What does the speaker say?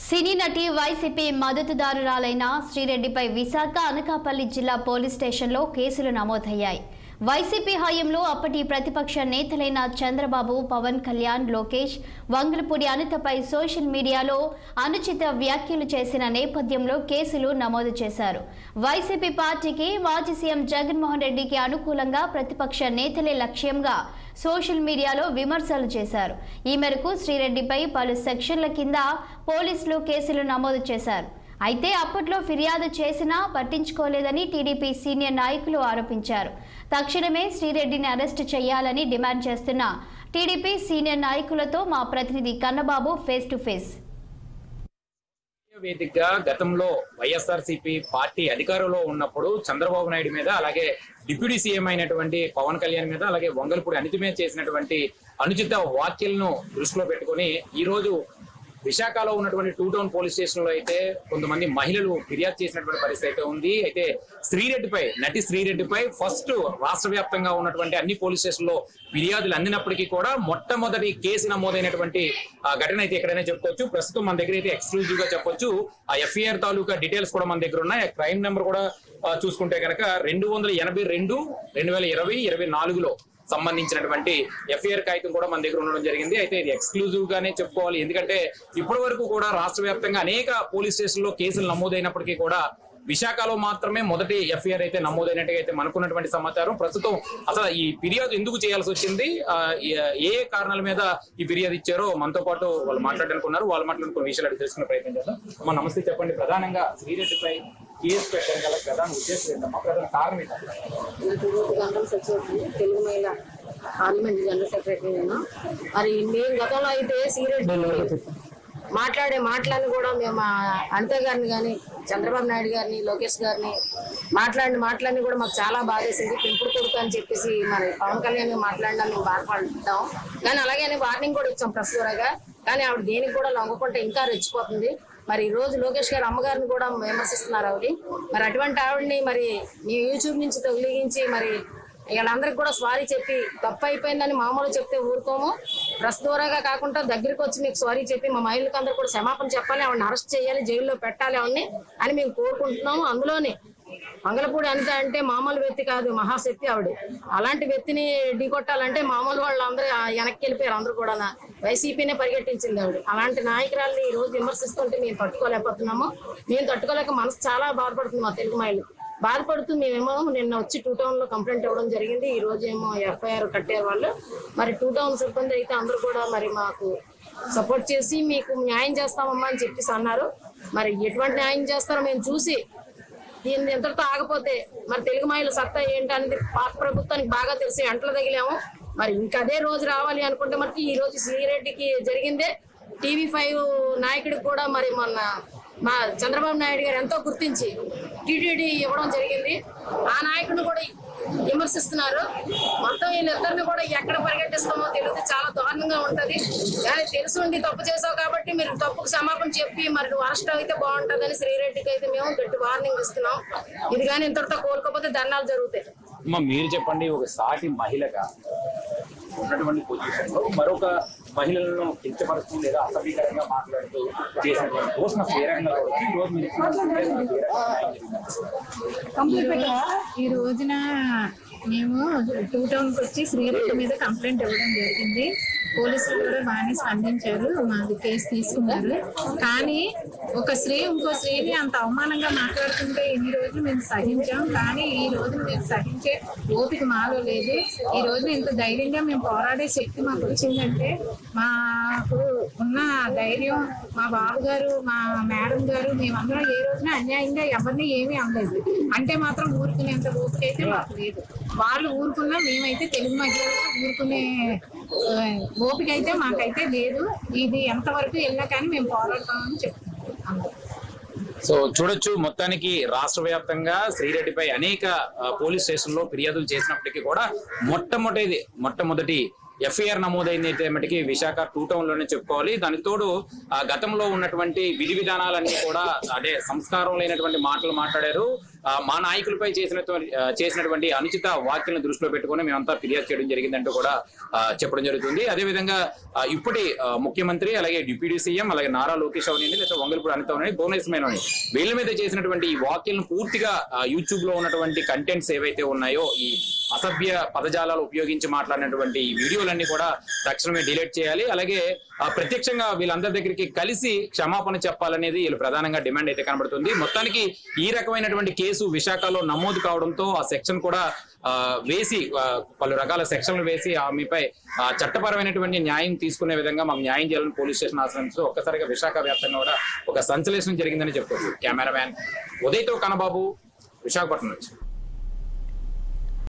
సినీ నటి వైసీపీ మద్దతుదారురాలైన శ్రీరెడ్డిపై విశాఖ అనకాపల్లి జిల్లా పోలీస్ స్టేషన్లో కేసులు నమోదయ్యాయి వైసీపీ హయాంలో అప్పటి ప్రతిపక్ష నేతలైన చంద్రబాబు పవన్ కళ్యాణ్ లోకేష్ వంగలపూడి అనితపై సోషల్ మీడియాలో అనుచిత వ్యాఖ్యలు చేసిన నేపథ్యంలో కేసులు నమోదు చేశారు వైసీపీ పార్టీకి మాజీ సీఎం జగన్మోహన్ రెడ్డికి అనుకూలంగా ప్రతిపక్ష నేతలే లక్ష్యంగా సోషల్ మీడియాలో విమర్శలు చేశారు ఈ మేరకు శ్రీరెడ్డిపై పలు సెక్షన్ల కింద పోలీసులు కేసులు నమోదు చేశారు అయితే అప్పట్లో ఫిర్యాదు చేసినా పట్టించుకోలేదని టీడీపీ సీనియర్ నాయకులు ఆరోపించారు తక్షణమే శ్రీరెడ్డిని అరెస్టు చేయాలని డిమాండ్ చేస్తున్న టీడీపీ సీనియర్ నాయకులతో మా ప్రతినిధి కన్నబాబు ఫేస్ టు ఫేస్ వేదికగా గతంలో వైఎస్ఆర్సీపీ పార్టీ అధికారంలో ఉన్నప్పుడు చంద్రబాబు నాయుడు మీద అలాగే డిప్యూటీ సీఎం అయినటువంటి పవన్ కళ్యాణ్ మీద అలాగే వంగలపూడి అనితి మీద చేసినటువంటి అనుచిత వ్యాఖ్యలను దృష్టిలో పెట్టుకొని ఈ రోజు విశాఖలో ఉన్నటువంటి టూ టౌన్ పోలీస్ స్టేషన్ లో అయితే కొంతమంది మహిళలు ఫిర్యాదు చేసినటువంటి పరిస్థితి అయితే ఉంది అయితే శ్రీరెడ్డిపై నటి శ్రీరెడ్డిపై ఫస్ట్ రాష్ట్ర వ్యాప్తంగా ఉన్నటువంటి అన్ని పోలీస్ స్టేషన్ లో ఫిర్యాదులు అందినప్పటికీ కూడా మొట్టమొదటి కేసు నమోదైనటువంటి ఆ, ఘటన అయితే ఎక్కడైనా చెప్పుకోవచ్చు ప్రస్తుతం మన దగ్గర అయితే ఎక్స్క్లూజివ్ గా చెప్పొచ్చు ఆ ఎఫ్ఐఆర్ తాలూకా డీటెయిల్స్ కూడా మన దగ్గర ఉన్నాయి క్రైమ్ నెంబర్ కూడా ఆ, చూసుకుంటే కనుక రెండు వందల ఎనభై రెండు రెండు వేల ఇరవై ఇరవై నాలుగులో సంబంధించినటువంటి ఎఫ్ఐఆర్ కాగితం కూడా మన దగ్గర ఉండడం జరిగింది అయితే ఇది ఎక్స్క్లూజివ్ గానే చెప్పుకోవాలి ఎందుకంటే ఇప్పటి వరకు కూడా రాష్ట్ర వ్యాప్తంగా అనేక పోలీస్ స్టేషన్లో కేసులు నమోదైనప్పటికీ కూడా విశాఖలో మాత్రమే మొదటి ఎఫ్ఐఆర్ అయితే నమోదైనట్టుగా అయితే మనకున్నటువంటి సమాచారం ప్రస్తుతం అసలు ఈ ఫిర్యాదు ఎందుకు చేయాల్సి వచ్చింది ఆ, ఏ- ఏ కారణాల మీద ఈ ఫిర్యాదు ఇచ్చారో మనతో పాటు వాళ్ళు మాట్లాడడానికి ఉన్నారు వాళ్ళు మాట్లాడుకున్న విషయాలు అడిగి తెలుసుకునే ప్రయత్నం చేద్దాం అమ్మా నమస్తే చెప్పండి ప్రధానంగా శ్రీరెడ్డిపై కేసు పెట్టడం గల ప్రధాన ఉద్దేశం ఏంటమ్మా ప్రధాన కారణం ఏంటమ్మా నాకు జనరల్ సెక్రటరీ తెలుగు మహిళ పార్లమెంట్ జనరల్ సెక్రటరీ నేను మరి మేము గతంలో అయితే సీరియట్ మాట్లాడే మాటలను కూడా మేము ఆ అనిత గారిని కానీ చంద్రబాబు నాయుడు గారిని లోకేష్ గారిని మాట్లాడిన మాటలన్నీ కూడా మాకు చాలా బాధేసింది పెంపుడు కొడుకు అని చెప్పేసి మరి పవన్ కళ్యాణ్ గారు మాట్లాడినా మేము బాధపడ్డాం కానీ అలాగే వార్నింగ్ కూడా ఇచ్చాం ప్రెస్ ద్వారాగా కానీ ఆవిడ దేనికి కూడా లొంగకుంటే ఇంకా రెచ్చిపోతుంది మరి ఈ రోజు లోకేష్ గారు అమ్మగారిని కూడా విమర్శిస్తున్నారు ఆవిడ మరి అటువంటి ఆవిడని మరి మీ యూట్యూబ్ నుంచి తొలగించి మరి వీళ్ళందరికి కూడా సారీ చెప్పి తప్పు అయిపోయిందని మామూలు చెప్తే ఊరుకోము ప్రెస్ ద్వారాగా కాకుండా దగ్గరికి వచ్చి మీకు సారీ చెప్పి మా మహిళలకు అందరూ కూడా క్షమాపణ చెప్పాలి ఆవిడని అరెస్ట్ చేయాలి జైల్లో పెట్టాలి ఆవిడని అని మేము కోరుకుంటున్నాము అందులోనే మంగళపూడి అనిత అంటే మామూలు వ్యక్తి కాదు మహాశక్తి ఆవిడ అలాంటి వ్యక్తిని ఢీకొట్టాలంటే మామూలు వాళ్ళు అందరూ వెనక్కి వెళ్ళిపోయారు అందరూ కూడా వైసీపీనే పరిగెట్టించింది ఆవిడ అలాంటి నాయకురాల్ని ఈ రోజు విమర్శిస్తుంటే మేము తట్టుకోలేకపోతున్నాము మేము తట్టుకోలేక మనసు చాలా బాధపడుతుంది మా తెలుగు మహిళలు బాధపడుతూ మేమేమో నిన్న వచ్చి టూ టౌన్ లో కంప్లైంట్ ఇవ్వడం జరిగింది ఈ రోజు ఏమో ఎఫ్ఐఆర్ కట్టారు వాళ్ళు మరి టూ టౌన్ సిబ్బంది అయితే అందరూ కూడా మరి మాకు సపోర్ట్ చేసి మీకు న్యాయం చేస్తామమ్మా అని చెప్పేసి అన్నారు మరి ఎటువంటి న్యాయం చేస్తారో మేము చూసి దీన్ని ఎంతటితో ఆగపోతే మరి తెలుగు మహిళల సత్తా ఏంటనేది పాత ప్రభుత్వానికి బాగా తెలిసి ఎంటలు తగిలాము మరి ఇంకా అదే రోజు రావాలి అనుకుంటే మనకి ఈ రోజు శ్రీరెడ్డికి జరిగిందే టీవీ ఫైవ్ నాయకుడికి కూడా మరి మొన్న మా చంద్రబాబు నాయుడు గారు ఎంతో గుర్తించి టీటీడీ ఇవ్వడం జరిగింది ఆ నాయకుడిని కూడా విమర్శిస్తున్నారు మొత్తం వీళ్ళిద్దరిని కూడా ఎక్కడ పరిగెట్టిస్తామో తెలియదు చాలా దారుణంగా ఉంటది కానీ తెలుసు ఉండి తప్పు చేసావు కాబట్టి మీరు తప్పుకు క్షమాపణ చెప్పి మరి నువ్వు అరెస్ట్ అయితే బాగుంటుందని శ్రీరెడ్డికి అయితే మేము గట్టి వార్నింగ్ ఇస్తున్నాం ఇది కానీ ఇంతటితో కోలుకోకపోతే దండాలు జరుగుతాయి అమ్మా మీరు చెప్పండి ఒక సాటి మహిళగా ఉన్నటువంటి పొజిషన్ లో మరొక మహిళలను కించపరుస్తూ లేదా అసభ్యకరంగా మాట్లాడుతూ చేసినటువంటి పోషణ ఏ రకంగా చూడొచ్చు? ఈ రోజు మీరు ఇచ్చినటువంటి ఏ రకంగా న్యాయం జరిగింది? ఈ రోజున మేము టూ టౌన్ కి వచ్చి శ్రీరెడ్డి మీద కంప్లైంట్ ఇవ్వడం జరిగింది పోలీసులు కూడా బాగానే స్పందించారు మాది కేసు తీసుకున్నారు కానీ ఒక స్త్రీ ఇంకో స్త్రీని అంత అవమానంగా మాట్లాడుతుంటే ఇన్ని రోజులు మేము సహించాం కానీ ఈ రోజు మేము సహించే ఓపిక మాలో లేదు ఈ రోజు ఇంత ధైర్యంగా మేము పోరాడే శక్తి మాకు వచ్చిందంటే మాకు ఉన్న ధైర్యం మా బాబు గారు మా మేడం గారు మేమందరం ఏ రోజున అన్యాయంగా ఎవరిని ఏమీ అనలేదు అంటే మాత్రం ఊరుకునేంత ఓపిక అయితే మాకు లేదు వాళ్ళు ఊరుకున్నా మేమైతే తెలుగు మహిళలుగా ఊరుకునే ఆ, ఓపిక అయితే మాకైతే లేదు ఇది ఎంతవరకు వెళ్ళినా కానీ మేము పోరాడతామని చెప్తున్నాం అందరూ సో చూడొచ్చు మొత్తానికి రాష్ట్ర వ్యాప్తంగా శ్రీరెడ్డిపై అనేక ఆ, పోలీస్ స్టేషన్ లో ఫిర్యాదులు చేసినప్పటికీ కూడా మొట్టమొదటి మొట్టమొదటి ఎఫ్ఐఆర్ నమోదైంది అయితే మటుకి విశాఖ టూ టౌన్ లోనే చెప్పుకోవాలి దానికి తోడు ఆ గతంలో ఉన్నటువంటి విధి విధానాలన్నీ కూడా అదే సంస్కారం లేనటువంటి మాటలు మాట్లాడారు ఆ, మా నాయకులపై చేసినటువంటి ఆ, చేసినటువంటి అనుచిత వ్యాఖ్యలను దృష్టిలో పెట్టుకొని మేమంతా ఫిర్యాదు చేయడం జరిగిందంటూ కూడా ఆ, చెప్పడం జరుగుతుంది అదేవిధంగా ఆ, ఇప్పటి ఆ, ముఖ్యమంత్రి అలాగే డిప్యూటీ సీఎం అలాగే నారా లోకేష్ అవనండి లేదా వంగలపూడి అనిత అవనండి భువనేశ్వర్ అవనండి వీళ్ళ మీద చేసినటువంటి ఈ వ్యాఖ్యలను పూర్తిగా యూట్యూబ్ లో ఉన్నటువంటి కంటెంట్స్ ఏవైతే ఉన్నాయో ఈ అసభ్య పదజాలాలు ఉపయోగించి మాట్లాడినటువంటి ఈ వీడియోలన్నీ కూడా తక్షణమే డిలీట్ చేయాలి అలాగే ఆ, ప్రత్యక్షంగా వీళ్ళందరి దగ్గరికి కలిసి క్షమాపణ చెప్పాలనేది వీళ్ళు ప్రధానంగా డిమాండ్ అయితే కనబడుతుంది మొత్తానికి ఈ రకమైనటువంటి కేసు విశాఖలో నమోదు కావడంతో ఆ సెక్షన్ కూడా ఆ, వేసి ఆ, పలు రకాల సెక్షన్లు వేసి ఆమెపై ఆ, చట్టపరమైనటువంటి న్యాయం తీసుకునే విధంగా మాకు న్యాయం చేయాలని పోలీస్ స్టేషన్ ఆశ్రయించు ఒక్కసారిగా విశాఖ వ్యాప్తంగా కూడా ఒక సంచలనం జరిగిందని చెప్పుకోవచ్చు కెమెరామ్యాన్ ఉదయ్తో కనబాబు విశాఖపట్నం నుంచి